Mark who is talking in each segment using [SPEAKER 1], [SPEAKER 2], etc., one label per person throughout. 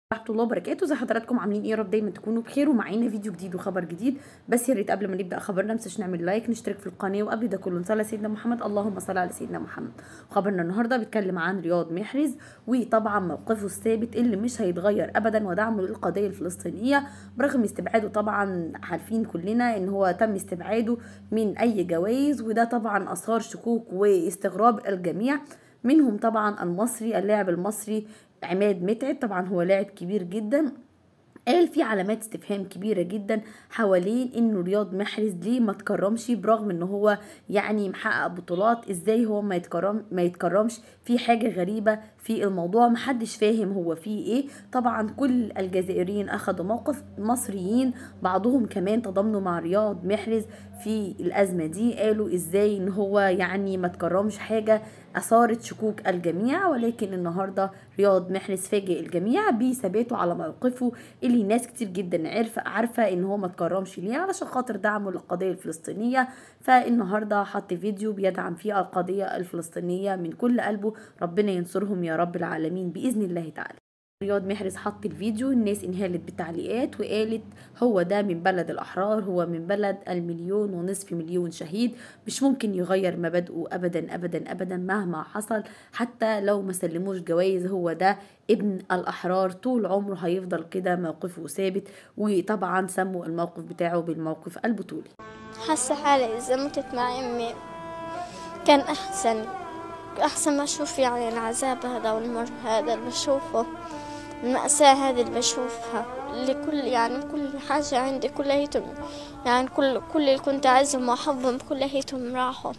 [SPEAKER 1] ورحمه الله وبركاته زي حضراتكم عاملين ايه يا رب دايما تكونوا بخير ومعانا فيديو جديد وخبر جديد بس يا ريت قبل ما نبدا خبرنا متنساش نعمل لايك نشترك في القناه وقبل ده كله نصلي على سيدنا محمد اللهم صل على سيدنا محمد خبرنا النهارده بيتكلم عن رياض محرز وطبعا موقفه الثابت اللي مش هيتغير ابدا ودعمه للقضيه الفلسطينيه برغم استبعاده طبعا عارفين كلنا ان هو تم استبعاده من اي جوائز وده طبعا اثار شكوك واستغراب الجميع منهم طبعا المصري اللاعب المصري عماد متعب طبعا هو لاعب كبير جدا قال في علامات استفهام كبيره جدا حوالين انه رياض محرز ليه ما تكرمش برغم ان هو يعني محقق بطولات ازاي هو ما يتكرم ما يتكرمش في حاجه غريبه في الموضوع محدش فاهم هو فيه ايه طبعا كل الجزائريين اخذوا موقف مصريين بعضهم كمان تضامنوا مع رياض محرز في الازمه دي قالوا ازاي ان هو يعني ما تكرمش حاجه اثارت شكوك الجميع ولكن النهارده رياض محرز فاجئ الجميع بثباته على موقفه اللي ناس كتير جدا عارفه عارفه ان هو ما تكرمش ليه علشان خاطر دعمه للقضيه الفلسطينيه فالنهارده حط فيديو بيدعم فيه القضيه الفلسطينيه من كل قلبه ربنا ينصرهم يا رب العالمين باذن الله تعالى رياض محرز حط الفيديو الناس انهالت بالتعليقات وقالت هو ده من بلد الأحرار هو من بلد المليون ونصف مليون شهيد مش ممكن يغير مبادئه أبدا أبدا أبدا مهما حصل حتى لو ما سلموش جوائز هو ده ابن الأحرار طول عمره هيفضل كده موقفه ثابت وطبعا سموا الموقف بتاعه بالموقف البطولي
[SPEAKER 2] حاسة حالي إذا متت مع أمي كان أحسن أحسن ما أشوف يعني العذاب هذا والمر هذا اللي بشوفه المأساة هذه اللي بشوفها اللي كل يعني كل حاجة عندي كليتهم يعني كل كل اللي كنت أعزهم وأحبهم كليتهم راحوا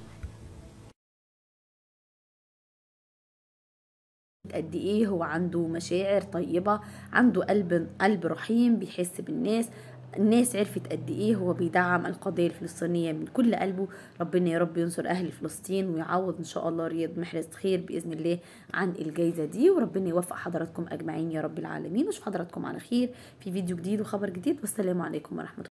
[SPEAKER 1] قد ايه هو عنده مشاعر طيبة عنده قلب قلب رحيم بيحس بالناس الناس عرفت قد ايه هو بيدعم القضية الفلسطينية من كل قلبه ربنا يا رب ينصر اهل فلسطين ويعوض ان شاء الله رياض محرز خير باذن الله عن الجايزة دي وربنا يوفق حضراتكم اجمعين يا رب العالمين واشوف حضراتكم على خير في فيديو جديد وخبر جديد والسلام عليكم ورحمة الله